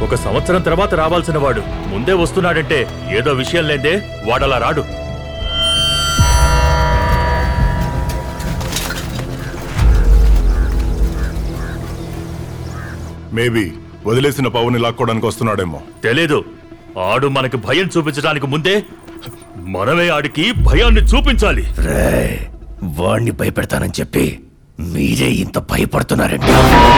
ఒక సంవత్సరం తర్వాత రావాల్సిన వాడు ముందే వస్తున్నాడంటే ఏదో విషయం లేదే వాడలా రాడు మేబీ వదిలేసిన పవన్ లాక్కోవడానికి వస్తున్నాడేమో తెలీదు ఆడు మనకి భయం చూపించడానికి ముందే మనమే ఆడికి భయాన్ని చూపించాలి రేయ్, వాణ్ణి భయపెడతానని చెప్పి మీరే ఇంత భయపడుతున్నారండి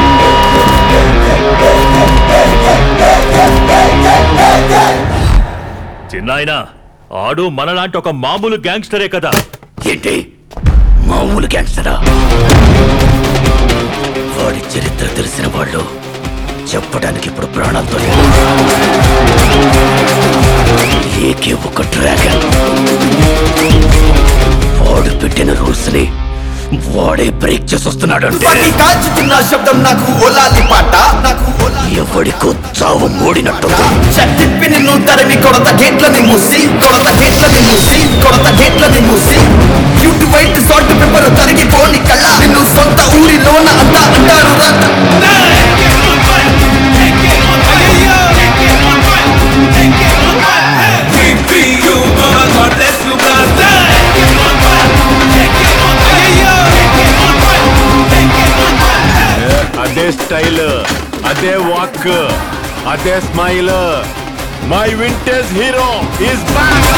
చిన్నాయన ఆడు మనలాంటి ఒక మామూలు గ్యాంగ్స్టరే కదా ఏంటి మామూలు గ్యాంగ్స్టరా వాడి చరిత్ర తెలిసిన వాళ్ళు చెప్పడానికి ఇప్పుడు ప్రాణాలతో లేరు ఏకే ఒక డ్రాగన్ వాడు పెట్టిన రూల్స్ ని వాడే బ్రేక్ చేసి వస్తున్నాడు అంటే పట్టి కాల్చుతున్న శబ్దం నాకు ఓలాలి పాట నాకు ఓలాలి ఎవడికో చావు మూడినట్టుంది తిప్పి నిన్ను తరిమి కొడత గేట్లని మూసి కొడత గేట్లని మూసి కొడత గేట్లని మూసి క్యూట్ వైట్ సాల్ట్ పేపర్ తరిగి పోని కళ్ళ నిన్ను సొంత ఊరిలోన అంతా అంటారు రంత అదే స్టైల్ అదే వాక్ అదే smile my vintage hero is back